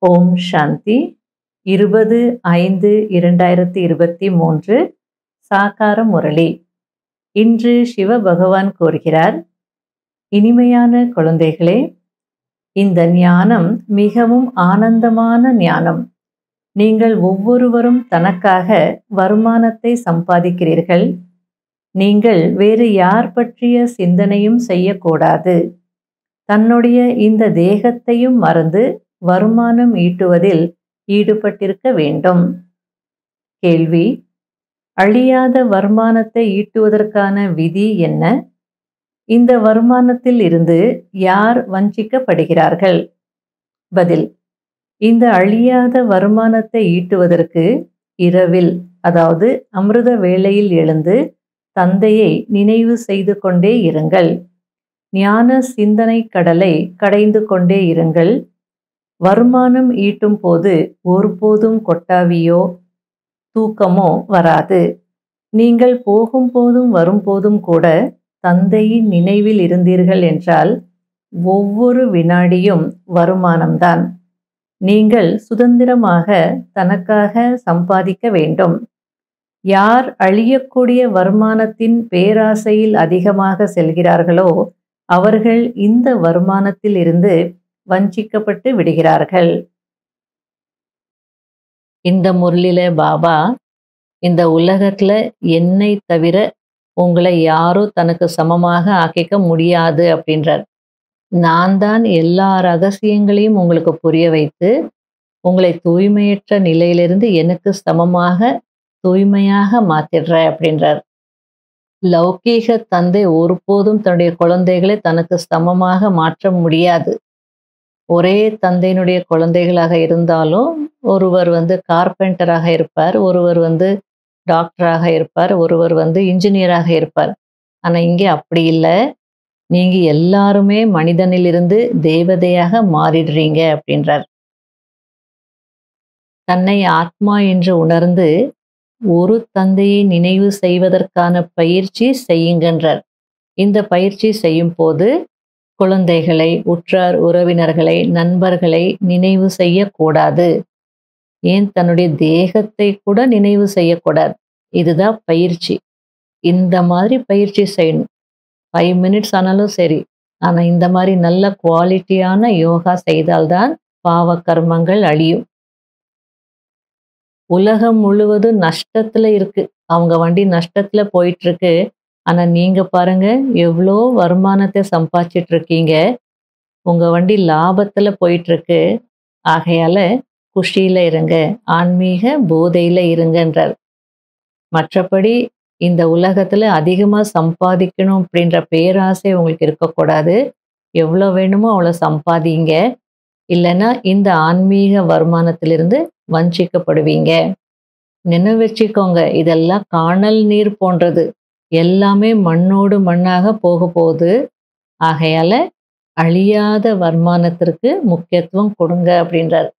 ஓம் சாந்தி இருபது ஐந்து இரண்டாயிரத்தி இருபத்தி மூன்று சாகார முரளி இன்று சிவ பகவான் கூறுகிறார் இனிமையான குழந்தைகளே இந்த ஞானம் மிகவும் ஆனந்தமான ஞானம் நீங்கள் ஒவ்வொருவரும் தனக்காக வருமானத்தை சம்பாதிக்கிறீர்கள் நீங்கள் வேறு யார் பற்றிய சிந்தனையும் செய்யக்கூடாது தன்னுடைய இந்த தேகத்தையும் மறந்து வருமானம் ஈட்டுவதில் ஈடுபட்டிருக்க வேண்டும் கேள்வி அழியாத வருமானத்தை ஈட்டுவதற்கான விதி என்ன இந்த வருமானத்தில் இருந்து யார் வஞ்சிக்கப்படுகிறார்கள் பதில் இந்த அழியாத வருமானத்தை ஈட்டுவதற்கு இரவில் அதாவது அமிர்த வேளையில் எழுந்து தந்தையை நினைவு செய்து கொண்டே இருங்கள் ஞான சிந்தனை கடலை கடைந்து கொண்டே இருங்கள் வருமானம் ஈட்டும் போது ஒருபோதும் கொட்டாவியோ தூக்கமோ வராது நீங்கள் போகும்போதும் வரும்போதும் கூட தந்தையின் நினைவில் இருந்தீர்கள் என்றால் ஒவ்வொரு வினாடியும் வருமானம்தான் நீங்கள் சுதந்திரமாக தனக்காக சம்பாதிக்க வேண்டும் யார் அழியக்கூடிய வருமானத்தின் பேராசையில் அதிகமாக செல்கிறார்களோ அவர்கள் இந்த வருமானத்தில் இருந்து வஞ்சிக்கப்பட்டு விடுகிறார்கள் இந்த முரளில பாபா இந்த உலகத்துல என்னை தவிர உங்களை யாரும் தனக்கு சமமாக ஆக்கிக்க முடியாது அப்படின்றார் நான் தான் எல்லா ரகசியங்களையும் உங்களுக்கு புரிய வைத்து உங்களை தூய்மையற்ற நிலையிலிருந்து எனக்கு சமமாக தூய்மையாக மாத்திடுறேன் அப்படின்றார் லௌகீக தந்தை ஒருபோதும் தன்னுடைய குழந்தைகளை தனக்கு சமமாக மாற்ற முடியாது ஒரே தந்தையினுடைய குழந்தைகளாக இருந்தாலும் ஒருவர் வந்து கார்பெண்டராக இருப்பார் ஒருவர் வந்து டாக்டராக இருப்பார் ஒருவர் வந்து இன்ஜினியராக இருப்பார் ஆனால் இங்கே அப்படி இல்லை நீங்கள் எல்லாருமே மனிதனிலிருந்து தேவதையாக மாறிடுறீங்க அப்படின்றார் தன்னை ஆத்மா என்று உணர்ந்து ஒரு தந்தையை நினைவு செய்வதற்கான பயிற்சி செய்யுங்கன்றார் இந்த பயிற்சி செய்யும் போது குழந்தைகளை உற்றார் உறவினர்களை நண்பர்களை நினைவு செய்யக்கூடாது ஏன் தன்னுடைய தேகத்தை கூட நினைவு செய்யக்கூடாது இதுதான் பயிற்சி இந்த மாதிரி பயிற்சி செய்யணும் ஃபைவ் மினிட்ஸ் ஆனாலும் சரி ஆனால் இந்த மாதிரி நல்ல குவாலிட்டியான யோகா செய்தால்தான் பாவ கர்மங்கள் அழியும் உலகம் முழுவதும் நஷ்டத்துல இருக்கு அவங்க வண்டி நஷ்டத்துல போயிட்டு இருக்கு ஆனா நீங்க பாருங்க எவ்வளோ வருமானத்தை சம்பாதிச்சிட்டு இருக்கீங்க உங்க வண்டி லாபத்துல போயிட்டு இருக்கு ஆகையால குஷியில இருங்க ஆன்மீக போதையில இருங்கன்றார் மற்றபடி இந்த உலகத்துல அதிகமா சம்பாதிக்கணும் அப்படின்ற பேராசை உங்களுக்கு இருக்கக்கூடாது எவ்வளோ வேணுமோ அவ்வளோ சம்பாதிங்க இல்லைன்னா இந்த ஆன்மீக வருமானத்திலிருந்து வஞ்சிக்கப்படுவீங்க நினைவு வச்சுக்கோங்க இதெல்லாம் காணல் நீர் போன்றது எல்லாமே மண்ணோடு மண்ணாக போக போகுது ஆகையால அழியாத வருமானத்திற்கு முக்கியத்துவம் கொடுங்க அப்படின்றார்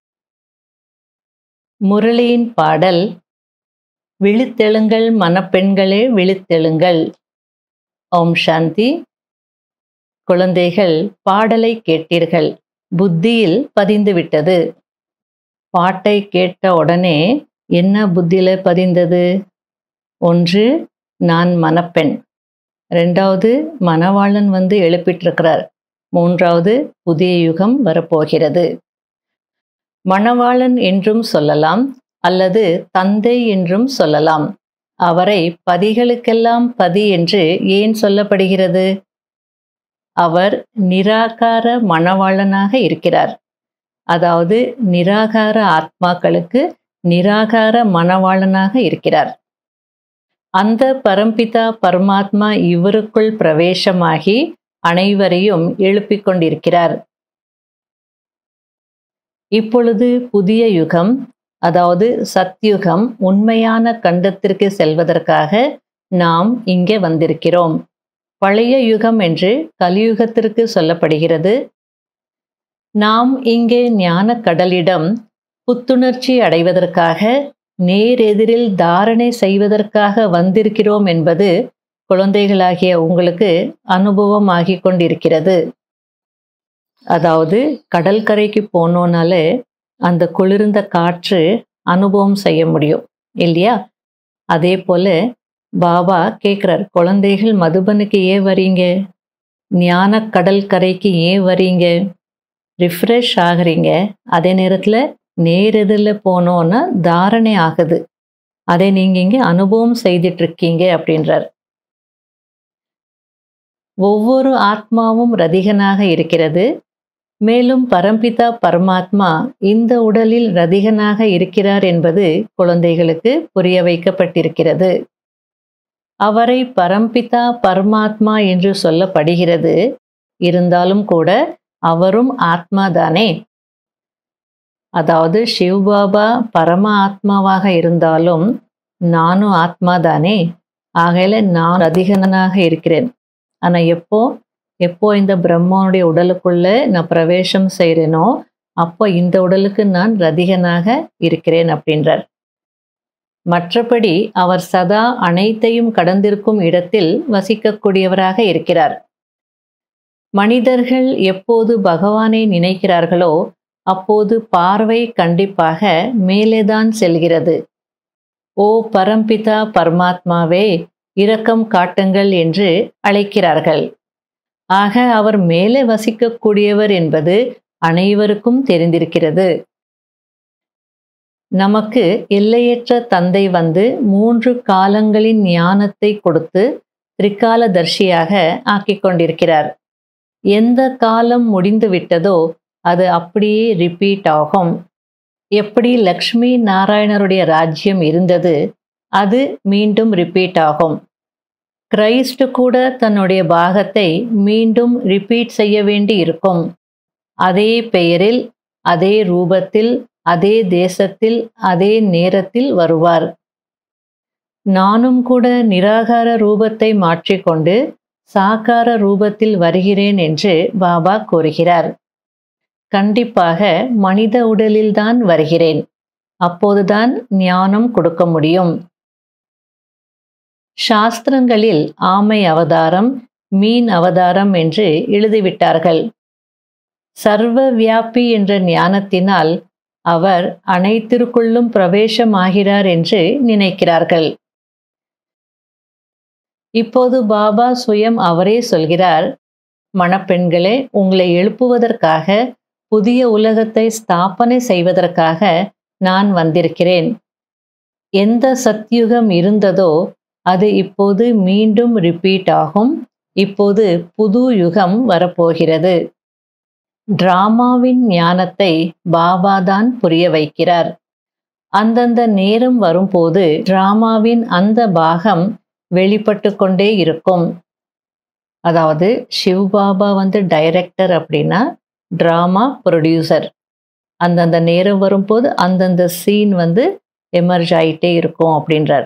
முரளியின் பாடல் விழித்தெழுங்கள் மணப்பெண்களே விழித்தெழுங்கள் ஓம் சாந்தி குழந்தைகள் பாடலை கேட்டீர்கள் புத்தியில் பதிந்து விட்டது பாட்டை கேட்ட உடனே என்ன புத்தியில பதிந்தது ஒன்று நான் மணப்பெண் ரெண்டாவது மணவாளன் வந்து எழுப்பிட்டிருக்கிறார் மூன்றாவது புதிய யுகம் வரப்போகிறது மணவாளன் என்றும் சொல்லலாம் அல்லது தந்தை என்றும் சொல்லலாம் அவரை பதிகளுக்கெல்லாம் பதி என்று ஏன் சொல்லப்படுகிறது அவர் நிராகார மணவாளனாக இருக்கிறார் அதாவது நிராகார ஆத்மாக்களுக்கு நிராகார மணவாளனாக இருக்கிறார் அந்த பரம்பிதா பரமாத்மா இவருக்குள் பிரவேசமாகி அனைவரையும் எழுப்பிக் கொண்டிருக்கிறார் இப்பொழுது புதிய யுகம் அதாவது சத்யுகம் உண்மையான கண்டத்திற்கு செல்வதற்காக நாம் இங்கே வந்திருக்கிறோம் பழைய யுகம் என்று கலியுகத்திற்கு சொல்லப்படுகிறது நாம் இங்கே ஞான கடலிடம் புத்துணர்ச்சி அடைவதற்காக நேரெதிரில் தாரணை செய்வதற்காக வந்திருக்கிறோம் என்பது குழந்தைகளாகிய உங்களுக்கு அனுபவமாகிக் கொண்டிருக்கிறது அதாவது கடல் கரைக்கு போனோனாலே அந்த குளிர்ந்த காற்று அனுபவம் செய்ய முடியும் இல்லையா அதே போல பாபா கேட்குறார் குழந்தைகள் மதுபனுக்கு ஏன் வரீங்க ஞான கடல் கரைக்கு ஏன் வரீங்க ரிஃப்ரெஷ் ஆகுறீங்க அதே நேரத்தில் நேரெதில் போனோன்னா தாரணை ஆகுது அதை நீங்கள் இங்கே அனுபவம் செய்துட்டு இருக்கீங்க அப்படின்றார் ஒவ்வொரு ஆத்மாவும் ரதிகனாக இருக்கிறது மேலும் பரம்பிதா பரமாத்மா இந்த உடலில் ரதிகனாக இருக்கிறார் என்பது குழந்தைகளுக்கு புரிய வைக்கப்பட்டிருக்கிறது அவரை பரம்பிதா பரமாத்மா என்று சொல்லப்படுகிறது இருந்தாலும் கூட அவரும் ஆத்மாதானே அதாவது சிவ்பாபா பரம ஆத்மாவாக இருந்தாலும் நானும் ஆத்மாதானே ஆகையில நான் அதிகனாக இருக்கிறேன் ஆனால் எப்போ எப்போ இந்த பிரம்மனுடைய உடலுக்குள்ள நான் பிரவேசம் செய்கிறேனோ அப்போ இந்த உடலுக்கு நான் ரதிகனாக இருக்கிறேன் அப்படின்றார் மற்றபடி அவர் சதா அனைத்தையும் கடந்திருக்கும் இடத்தில் வசிக்கக்கூடியவராக இருக்கிறார் மனிதர்கள் எப்போது பகவானை நினைக்கிறார்களோ அப்போது பார்வை கண்டிப்பாக மேலேதான் செல்கிறது ஓ பரம்பிதா பரமாத்மாவே இரக்கம் காட்டுங்கள் என்று அழைக்கிறார்கள் ஆக அவர் மேலே வசிக்கக்கூடியவர் என்பது அனைவருக்கும் தெரிந்திருக்கிறது நமக்கு எல்லையற்ற தந்தை வந்து மூன்று காலங்களின் ஞானத்தை கொடுத்து திரிகாலதர்ஷியாக ஆக்கிக் கொண்டிருக்கிறார் எந்த காலம் முடிந்து விட்டதோ அது அப்படியே ரிப்பீட் ஆகும் எப்படி லக்ஷ்மி நாராயணருடைய ராஜ்யம் இருந்தது அது மீண்டும் ரிப்பீட் ஆகும் கிரைஸ்ட் கூட தன்னுடைய பாகத்தை மீண்டும் ரிப்பீட் செய்ய வேண்டி இருக்கும் அதே பெயரில் அதே ரூபத்தில் அதே தேசத்தில் அதே நேரத்தில் வருவார் நானும் கூட நிராகார ரூபத்தை மாற்றிக்கொண்டு சாக்கார ரூபத்தில் வருகிறேன் என்று பாபா கூறுகிறார் கண்டிப்பாக மனித உடலில்தான் வருகிறேன் அப்போதுதான் ஞானம் கொடுக்க முடியும் சாஸ்திரங்களில் ஆமை அவதாரம் மீன் அவதாரம் என்று எழுதிவிட்டார்கள் சர்வ வியாபி என்ற ஞானத்தினால் அவர் அனைத்திற்குள்ளும் பிரவேசமாகிறார் என்று நினைக்கிறார்கள் இப்போது பாபா சுயம் அவரே சொல்கிறார் மணப்பெண்களே உங்களை எழுப்புவதற்காக புதிய உலகத்தை ஸ்தாபனை செய்வதற்காக நான் வந்திருக்கிறேன் எந்த சத்யுகம் இருந்ததோ அது இப்போது மீண்டும் ரிப்பீட் ஆகும் இப்போது புது யுகம் வரப்போகிறது டிராமாவின் ஞானத்தை பாபா தான் புரிய வைக்கிறார் அந்தந்த நேரம் வரும்போது டிராமாவின் அந்த பாகம் வெளிப்பட்டு கொண்டே இருக்கும் அதாவது சிவ் பாபா வந்து டைரக்டர் அப்படின்னா ட்ராமா ப்ரொடியூசர் அந்தந்த நேரம் வரும்போது அந்தந்த சீன் வந்து எமர்ஜ் ஆகிட்டே இருக்கும் அப்படின்றார்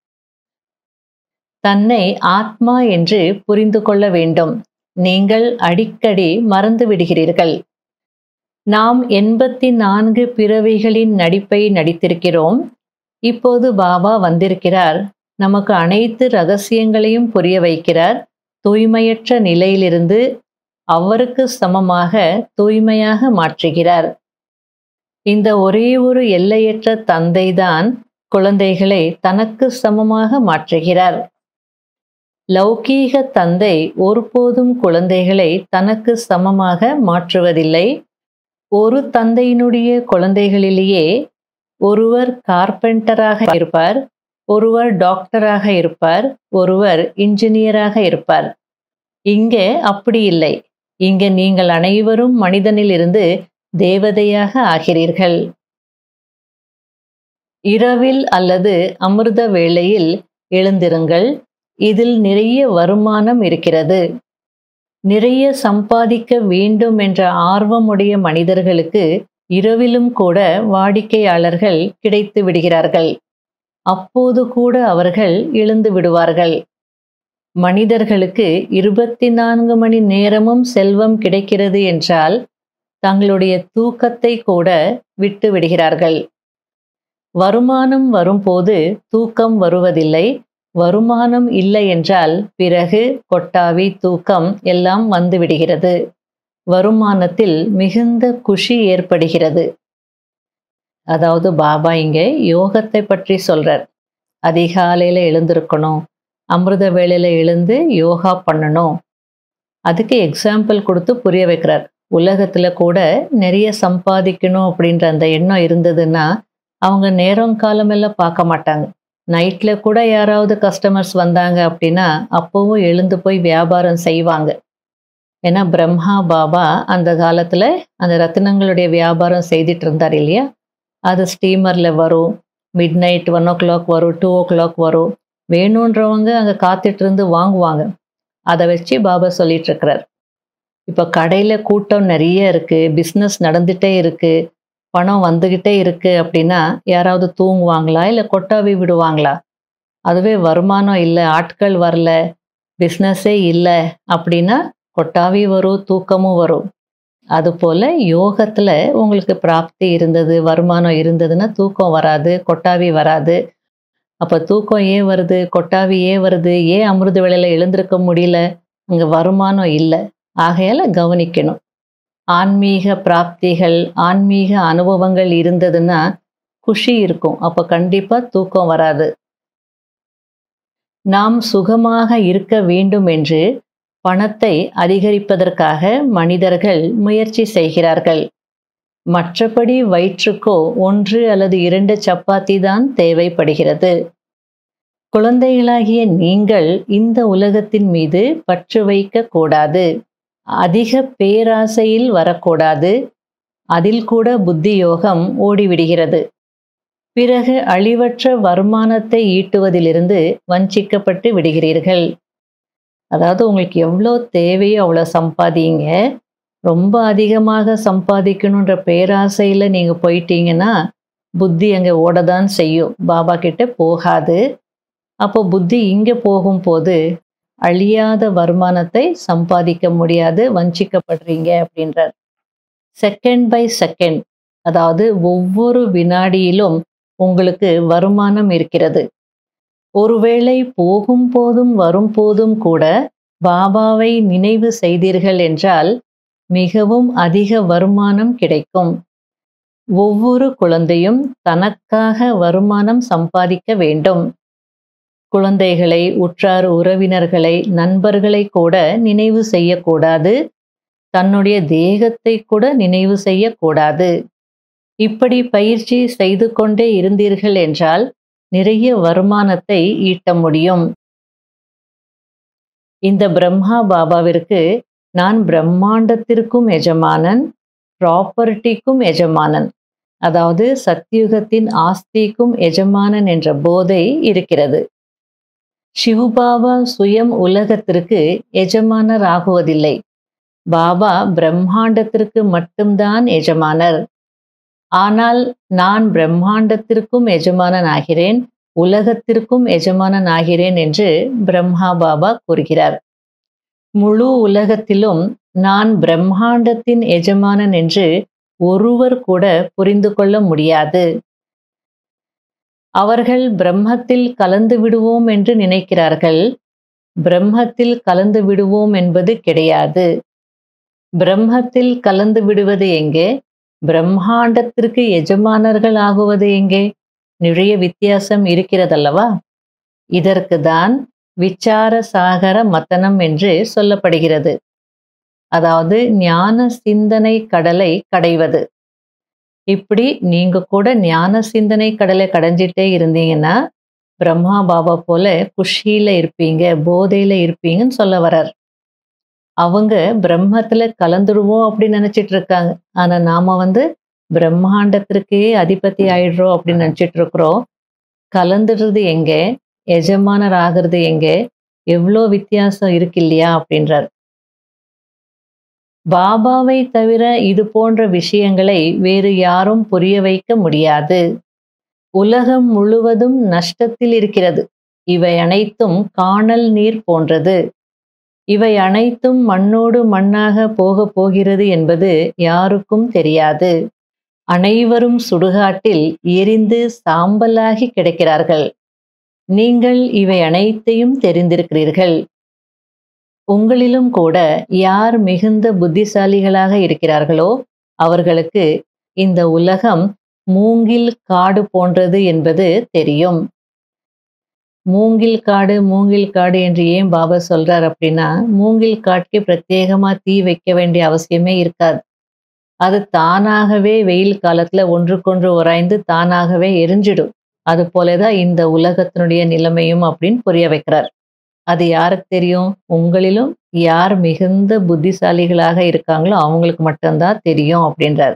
தன்னை ஆத்மா என்று புரிந்து கொள்ள வேண்டும் நீங்கள் அடிக்கடி மறந்து விடுகிறீர்கள் நாம் எண்பத்தி நான்கு பிறவிகளின் நடிப்பை நடித்திருக்கிறோம் இப்போது பாபா வந்திருக்கிறார் நமக்கு அனைத்து ரகசியங்களையும் புரிய வைக்கிறார் தூய்மையற்ற நிலையிலிருந்து அவருக்கு சமமாக தூய்மையாக மாற்றுகிறார் இந்த ஒரே ஒரு எல்லையற்ற தந்தைதான் குழந்தைகளை தனக்கு சமமாக மாற்றுகிறார் லௌகீக தந்தை ஒருபோதும் குழந்தைகளை தனக்கு சமமாக மாற்றுவதில்லை ஒரு தந்தையினுடைய குழந்தைகளிலேயே ஒருவர் கார்பெண்டராக இருப்பார் ஒருவர் டாக்டராக இருப்பார் ஒருவர் இன்ஜினியராக இருப்பார் இங்கே அப்படி இல்லை இங்கே நீங்கள் அனைவரும் மனிதனிலிருந்து தேவதையாக ஆகிறீர்கள் இரவில் அல்லது அமிர்த வேளையில் எழுந்திருங்கள் இதில் நிறைய வருமானம் இருக்கிறது நிறைய சம்பாதிக்க வேண்டும் என்ற ஆர்வமுடைய மனிதர்களுக்கு இரவிலும் கூட வாடிக்கையாளர்கள் கிடைத்து விடுகிறார்கள் அப்போது கூட அவர்கள் எழுந்து விடுவார்கள் மனிதர்களுக்கு இருபத்தி நான்கு மணி நேரமும் செல்வம் கிடைக்கிறது என்றால் தங்களுடைய தூக்கத்தை கூட விட்டு விடுகிறார்கள் வருமானம் வரும்போது தூக்கம் வருவதில்லை வருமானம் இல்லை என்றால் பிறகு கொட்டாவி தூக்கம் எல்லாம் வந்துவிடுகிறது வருமானத்தில் மிகுந்த குஷி ஏற்படுகிறது அதாவது பாபா இங்கே யோகத்தை பற்றி சொல்றார் அதிகாலையில் எழுந்திருக்கணும் அமிர்த வேளையில் எழுந்து யோகா பண்ணணும் அதுக்கு எக்ஸாம்பிள் கொடுத்து புரிய வைக்கிறார் உலகத்தில் கூட நிறைய சம்பாதிக்கணும் அப்படின்ற அந்த எண்ணம் இருந்ததுன்னா அவங்க நேரம் காலமெல்லாம் பார்க்க மாட்டாங்க நைட்டில் கூட யாராவது கஸ்டமர்ஸ் வந்தாங்க அப்படின்னா அப்போவும் எழுந்து போய் வியாபாரம் செய்வாங்க ஏன்னா பிரம்மா பாபா அந்த காலத்தில் அந்த ரத்தினங்களுடைய வியாபாரம் செய்துட்டு இருந்தார் இல்லையா அது ஸ்டீமரில் வரும் midnight one o'clock வரும் டூ ஓ கிளாக் வரும் வேணுன்றவங்க அங்கே காத்துட்டு இருந்து வாங்குவாங்க அதை வச்சு பாபா சொல்லிட்டு இருக்கிறார் இப்போ கடையில் கூட்டம் நிறைய இருக்குது பிஸ்னஸ் நடந்துகிட்டே இருக்குது பணம் வந்துக்கிட்டே இருக்குது அப்படின்னா யாராவது தூங்குவாங்களா இல்லை கொட்டாவி விடுவாங்களா அதுவே வருமானம் இல்லை ஆட்கள் வரல பிஸ்னஸே இல்லை அப்படின்னா கொட்டாவி வரும் தூக்கமும் வரும் அதுபோல் யோகத்தில் உங்களுக்கு பிராப்தி இருந்தது வருமானம் இருந்ததுன்னா தூக்கம் வராது கொட்டாவி வராது அப்போ தூக்கம் ஏன் வருது கொட்டாவி ஏன் வருது ஏன் அமிர்த வேளையில் எழுந்திருக்க முடியல அங்கே வருமானம் இல்லை ஆகையால் கவனிக்கணும் ஆன்மீக பிராப்திகள் ஆன்மீக அனுபவங்கள் இருந்ததுன்னா குஷி இருக்கும் அப்போ கண்டிப்பாக தூக்கம் வராது நாம் சுகமாக இருக்க வேண்டும் என்று பணத்தை அதிகரிப்பதற்காக மனிதர்கள் முயற்சி செய்கிறார்கள் மற்றபடி வயிற்றுக்கோ ஒன்று அல்லது இரண்டு சப்பாத்தி தான் தேவைப்படுகிறது குழந்தைகளாகிய நீங்கள் இந்த உலகத்தின் மீது பற்று வைக்க கூடாது அதிக பேராசையில் வரக்கூடாது அதில் கூட புத்தி யோகம் ஓடிவிடுகிறது பிறகு அழிவற்ற வருமானத்தை ஈட்டுவதிலிருந்து வஞ்சிக்கப்பட்டு விடுகிறீர்கள் அதாவது உங்களுக்கு எவ்வளோ தேவையோ அவ்வளோ சம்பாதிங்க ரொம்ப அதிகமாக சம்பாதிக்கணுன்ற பேராசையில் நீங்கள் போயிட்டீங்கன்னா புத்தி அங்கே ஓட தான் செய்யும் பாபா கிட்ட போகாது அப்போ புத்தி இங்கே போகும்போது அழியாத வருமானத்தை சம்பாதிக்க முடியாது வஞ்சிக்கப்படுறீங்க அப்படின்றார் செகண்ட் பை செகண்ட் அதாவது ஒவ்வொரு வினாடியிலும் உங்களுக்கு வருமானம் இருக்கிறது ஒருவேளை போகும் போதும் வரும் போதும் கூட பாபாவை நினைவு செய்தீர்கள் என்றால் மிகவும் அதிக வருமானம் கிடைக்கும் ஒவ்வொரு குழந்தையும் தனக்காக வருமானம் சம்பாதிக்க வேண்டும் குழந்தைகளை உற்றார் உறவினர்களை நண்பர்களை கூட நினைவு செய்யக்கூடாது தன்னுடைய தேகத்தை கூட நினைவு செய்யக்கூடாது இப்படி பயிற்சி செய்து கொண்டே இருந்தீர்கள் என்றால் நிறைய வருமானத்தை ஈட்ட முடியும் இந்த பிரம்மா பாபாவிற்கு நான் பிரம்மாண்டத்திற்கும் எஜமானன் ப்ராப்பர்ட்டிக்கும் எஜமானன் அதாவது சத்தியுகத்தின் ஆஸ்திக்கும் எஜமானன் என்ற போதை இருக்கிறது சிவபாபா சுயம் உலகத்திற்கு எஜமானர் ஆகுவதில்லை பாபா பிரம்மாண்டத்திற்கு மட்டும்தான் எஜமானர் ஆனால் நான் பிரம்மாண்டத்திற்கும் எஜமானன் ஆகிறேன் உலகத்திற்கும் எஜமானன் ஆகிறேன் என்று பிரம்மா பாபா கூறுகிறார் முழு உலகத்திலும் நான் பிரம்மாண்டத்தின் எஜமானன் என்று ஒருவர் கூட புரிந்து கொள்ள முடியாது அவர்கள் பிரம்மத்தில் கலந்து விடுவோம் என்று நினைக்கிறார்கள் பிரம்மத்தில் கலந்து விடுவோம் என்பது கிடையாது பிரம்மத்தில் கலந்து விடுவது எங்கே பிரம்மாண்டத்திற்கு எஜமானர்கள் ஆகுவது எங்கே நிறைய வித்தியாசம் இருக்கிறதல்லவா இதற்கு தான் விச்சார சாகர மத்தனம் என்று சொல்லப்படுகிறது அதாவது ஞான சிந்தனை கடலை கடைவது இப்படி நீங்க கூட ஞான சிந்தனை கடலை கடைஞ்சிட்டே இருந்தீங்கன்னா பிரம்மா பாபா போல குஷியில இருப்பீங்க போதையில இருப்பீங்கன்னு சொல்ல வர்றார் அவங்க பிரம்மத்துல கலந்துடுவோம் அப்படின்னு நினைச்சிட்டு இருக்காங்க ஆனா நாம வந்து பிரம்மாண்டத்திற்கே அதிபதி ஆயிடுறோம் அப்படின்னு நினைச்சிட்டு இருக்கிறோம் கலந்துடுறது எங்க எஜமானர் ஆகிறது எங்க எவ்வளோ வித்தியாசம் இருக்கு இல்லையா அப்படின்றார் பாபாவை தவிர இது போன்ற விஷயங்களை வேறு யாரும் புரிய வைக்க முடியாது உலகம் முழுவதும் நஷ்டத்தில் இருக்கிறது இவை அனைத்தும் காணல் நீர் போன்றது இவை அனைத்தும் மண்ணோடு மண்ணாக போக போகிறது என்பது யாருக்கும் தெரியாது அனைவரும் சுடுகாட்டில் எரிந்து சாம்பலாகி கிடக்கிறார்கள் நீங்கள் இவை அனைத்தையும் தெரிந்திருக்கிறீர்கள் உங்களிலும் கூட யார் மிகுந்த புத்திசாலிகளாக இருக்கிறார்களோ அவர்களுக்கு இந்த உலகம் மூங்கில் காடு போன்றது என்பது தெரியும் மூங்கில் காடு மூங்கில் காடு என்று ஏன் பாபா சொல்றார் அப்படின்னா மூங்கில் காட்டுக்கு பிரத்யேகமா தீ வைக்க வேண்டிய அவசியமே இருக்காது அது தானாகவே வெயில் காலத்துல ஒன்றுக்கொன்று உராய்ந்து தானாகவே எரிஞ்சிடும் அது போலதான் இந்த உலகத்தினுடைய நிலைமையும் அப்படின்னு புரிய வைக்கிறார் அது யாருக்கு தெரியும் உங்களிலும் யார் மிகுந்த புத்திசாலிகளாக இருக்காங்களோ அவங்களுக்கு மட்டும்தான் தெரியும் அப்படின்றார்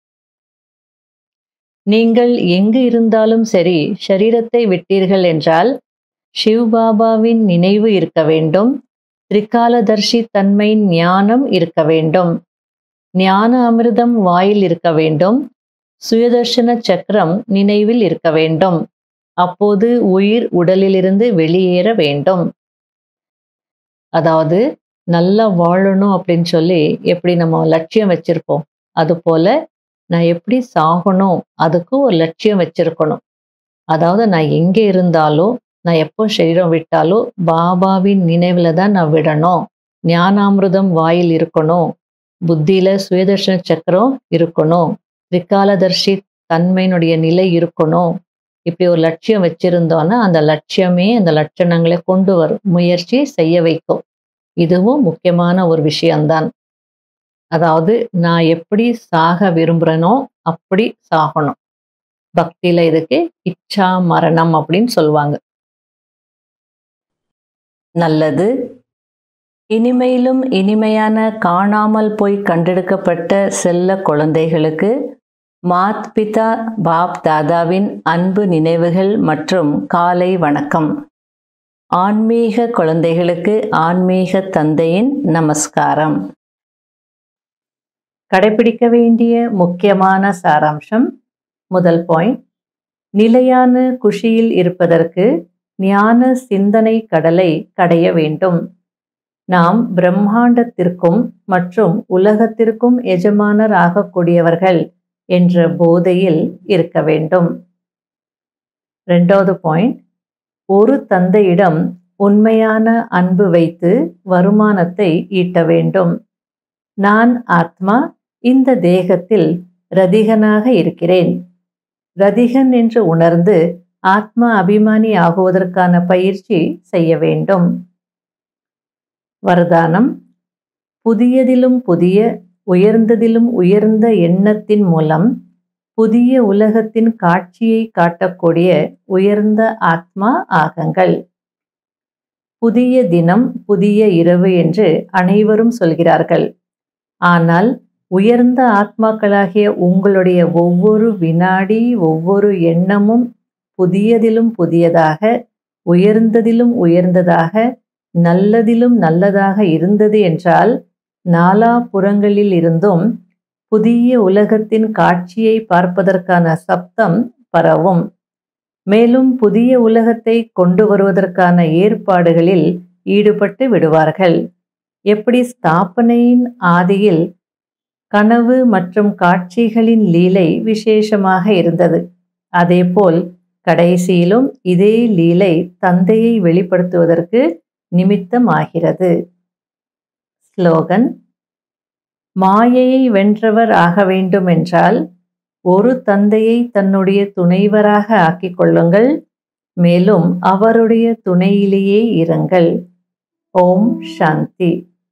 நீங்கள் எங்கு இருந்தாலும் சரி ஷரீரத்தை விட்டீர்கள் என்றால் சிவ்பாபாவின் நினைவு இருக்க வேண்டும் திரிகாலதர்ஷி தன்மை ஞானம் இருக்க வேண்டும் ஞான அமிர்தம் வாயில் இருக்க வேண்டும் சுயதர்ஷன சக்கரம் நினைவில் இருக்க வேண்டும் அப்போது உயிர் உடலிலிருந்து வெளியேற வேண்டும் அதாவது நல்லா வாழணும் அப்படின்னு சொல்லி எப்படி நம்ம லட்சியம் வச்சிருப்போம் அது போல நான் எப்படி சாகணும் அதுக்கும் ஒரு லட்சியம் வச்சிருக்கணும் அதாவது நான் எங்கே இருந்தாலும் நான் எப்போ சரீரம் விட்டாலும் பாபாவின் நினைவுல தான் நான் விடணும் ஞானாமிர்தம் வாயில் இருக்கணும் புத்தியில சுயதர்ஷன சக்கரம் இருக்கணும் திரிகாலதர்ஷி தன்மையினுடைய நிலை இருக்கணும் இப்படி ஒரு லட்சியம் வச்சிருந்தோன்னா அந்த லட்சியமே அந்த லட்சணங்களை கொண்டு வரும் முயற்சி செய்ய வைக்கும் இதுவும் முக்கியமான ஒரு விஷயம்தான் அதாவது நான் எப்படி சாக விரும்புகிறேனோ அப்படி சாகணும் பக்தியில இதுக்கு இச்சா மரணம் அப்படின்னு சொல்லுவாங்க நல்லது இனிமையிலும் இனிமையான காணாமல் போய் கண்டெடுக்கப்பட்ட செல்ல குழந்தைகளுக்கு மாத் பிதா பாப் தாதாவின் அன்பு நினைவுகள் மற்றும் காலை வணக்கம் ஆன்மீக குழந்தைகளுக்கு ஆன்மீக தந்தையின் நமஸ்காரம் கடைபிடிக்க வேண்டிய முக்கியமான சாராம்சம் முதல் பாயிண்ட் நிலையான குஷியில் இருப்பதற்கு ஞான சிந்தனை கடலை கடைய வேண்டும் நாம் பிரம்மாண்டத்திற்கும் மற்றும் உலகத்திற்கும் எஜமானர் ஆகக்கூடியவர்கள் என்ற போதையில் இருக்க வேண்டும் ரெண்டாவது பாயிண்ட் ஒரு தந்தையிடம் உண்மையான அன்பு வைத்து வருமானத்தை ஈட்ட வேண்டும் நான் ஆத்மா இந்த தேகத்தில் ரதிகனாக இருக்கிறேன் ரதிகன் என்று உணர்ந்து ஆத்மா அபிமானி ஆகுவதற்கான பயிற்சி செய்ய வேண்டும் வரதானம் புதியதிலும் புதிய உயர்ந்ததிலும் உயர்ந்த எண்ணத்தின் மூலம் புதிய உலகத்தின் காட்சியை காட்டக்கூடிய உயர்ந்த ஆத்மா ஆகங்கள் புதிய தினம் புதிய இரவு என்று அனைவரும் சொல்கிறார்கள் ஆனால் உயர்ந்த ஆத்மாக்களாகிய உங்களுடைய ஒவ்வொரு வினாடி ஒவ்வொரு எண்ணமும் புதியதிலும் புதியதாக உயர்ந்ததிலும் உயர்ந்ததாக நல்லதிலும் நல்லதாக இருந்தது என்றால் நாலா புறங்களில் இருந்தும் புதிய உலகத்தின் காட்சியை பார்ப்பதற்கான சப்தம் பரவும் மேலும் புதிய உலகத்தை கொண்டு வருவதற்கான ஏற்பாடுகளில் ஈடுபட்டு விடுவார்கள் எப்படி ஸ்தாபனையின் ஆதியில் கனவு மற்றும் காட்சிகளின் லீலை விசேஷமாக இருந்தது அதேபோல் கடைசியிலும் இதே லீலை தந்தையை வெளிப்படுத்துவதற்கு நிமித்தமாகிறது ஸ்லோகன் மாயையை வென்றவர் ஆக வேண்டும் என்றால் ஒரு தந்தையை தன்னுடைய துணைவராக ஆக்கிக் கொள்ளுங்கள் மேலும் அவருடைய துணையிலேயே இருங்கள் ஓம் சாந்தி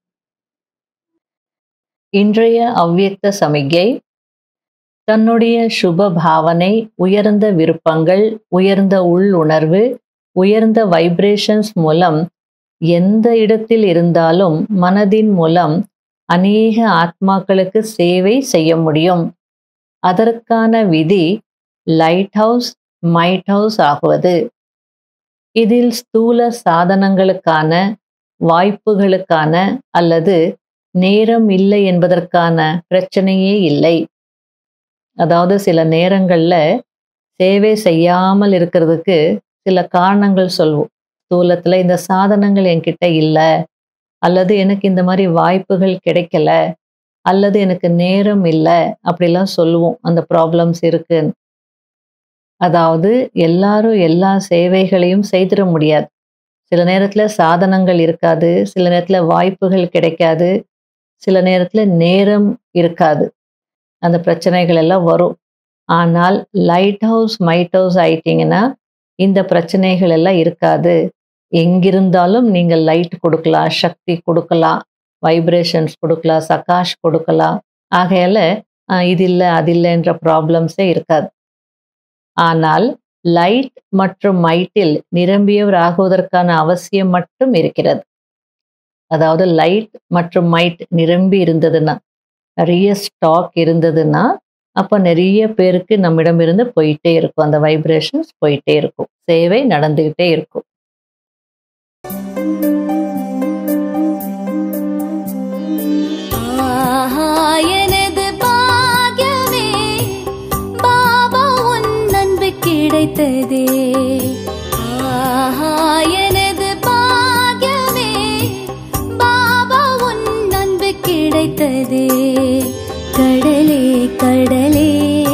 இன்றைய அவ்வியக்த சமிகை தன்னுடைய சுப பாவனை உயர்ந்த விருப்பங்கள் உயர்ந்த உள்ளுணர்வு உயர்ந்த வைப்ரேஷன்ஸ் மூலம் எந்த இடத்தில் இருந்தாலும் மனதின் மூலம் அநேக ஆத்மாக்களுக்கு சேவை செய்ய முடியும் அதற்கான விதி லைட் ஹவுஸ் மைட் ஹவுஸ் ஆகுவது இதில் ஸ்தூல சாதனங்களுக்கான வாய்ப்புகளுக்கான அல்லது நேரம் இல்லை என்பதற்கான பிரச்சனையே இல்லை அதாவது சில நேரங்கள்ல சேவை செய்யாமல் இருக்கிறதுக்கு சில காரணங்கள் சொல்வோம் ஸ்தூலத்துல இந்த சாதனங்கள் என்கிட்ட இல்லை அல்லது எனக்கு இந்த மாதிரி வாய்ப்புகள் கிடைக்கல அல்லது எனக்கு நேரம் இல்லை அப்படிலாம் சொல்லுவோம் அந்த ப்ராப்ளம்ஸ் இருக்குன்னு அதாவது எல்லாரும் எல்லா சேவைகளையும் செய்திட முடியாது சில நேரத்துல சாதனங்கள் இருக்காது சில நேரத்துல வாய்ப்புகள் கிடைக்காது சில நேரத்துல நேரம் இருக்காது அந்த பிரச்சனைகள் எல்லாம் வரும் ஆனால் லைட் ஹவுஸ் மைட் ஹவுஸ் ஆயிட்டீங்கன்னா இந்த பிரச்சனைகள் எல்லாம் இருக்காது எங்கிருந்தாலும் நீங்கள் லைட் கொடுக்கலாம் சக்தி கொடுக்கலாம் வைப்ரேஷன்ஸ் கொடுக்கலாம் சகாஷ் கொடுக்கலாம் ஆகையால அஹ், இது இல்லை அது இல்லைன்ற ப்ராப்ளம்ஸே இருக்காது ஆனால் லைட் மற்றும் மைட்டில் நிரம்பியவர் ஆகுவதற்கான அவசியம் மட்டும் இருக்கிறது அதாவது லைட் மற்றும் மைட் நிரம்பி இருந்ததுன்னா நிறைய ஸ்டாக் இருந்ததுன்னா அப்போ நிறைய பேருக்கு நம்மிடமிருந்து போயிட்டே இருக்கும் அந்த வைப்ரேஷன்ஸ் போயிட்டே இருக்கும் சேவை நடந்துகிட்டே இருக்கும் ஆஹா எனது பாக்யமே பாபா உன் அன்பு கிடைத்ததே ஆஹா எனது பாக்யமே பாபா உன் அன்பு கிடைத்ததே கடலே கடலே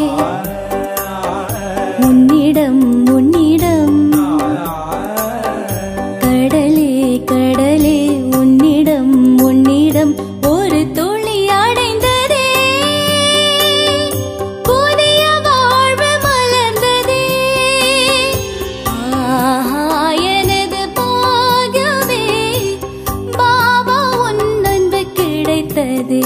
உன்னிடம் உன்னிடம் கடலே கடலே உன்னிடம் உன்னிடம் ஒரு துளி அடைந்ததே புதிய வாழ்வு மலர்ந்ததே ஆஹா எனது பாகமே பாபா உன் அன்பு கிடைத்ததே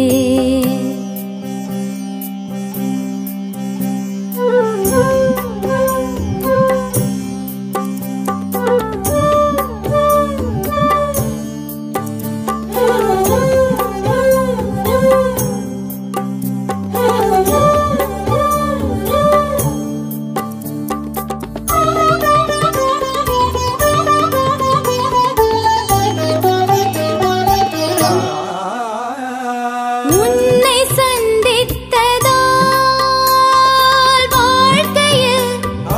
உன்னை சந்தித்ததால் வாழ்க்கையில்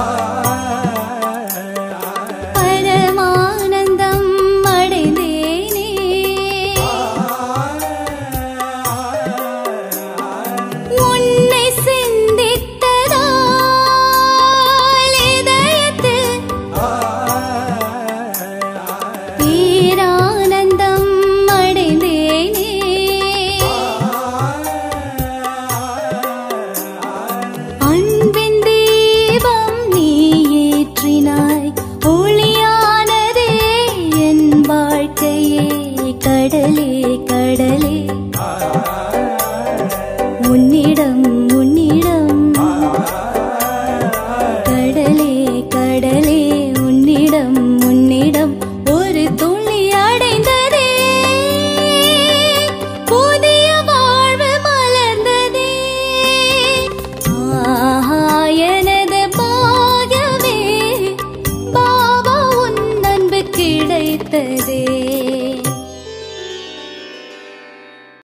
பரமானந்தம் அடைந்தேனே உன்னை சிந்தித்ததால் இதயத்தில் பேரானந்தம் அடைந்தேனே அன்பின் தீபம் நீ ஏற்றினாய் ஒளியானதே என் வாழ்க்கையே கடலே கடலே உன்னிடம் உன்னிடம் கடலே கடலே உன்னிடம் உன்னிடம் ஒரு துளி அடைந்ததே புதிய வாழ்வு மலர்ந்ததே ஆஹா எனது பாகமே பாபா உன் அன்பு கிடைத்ததே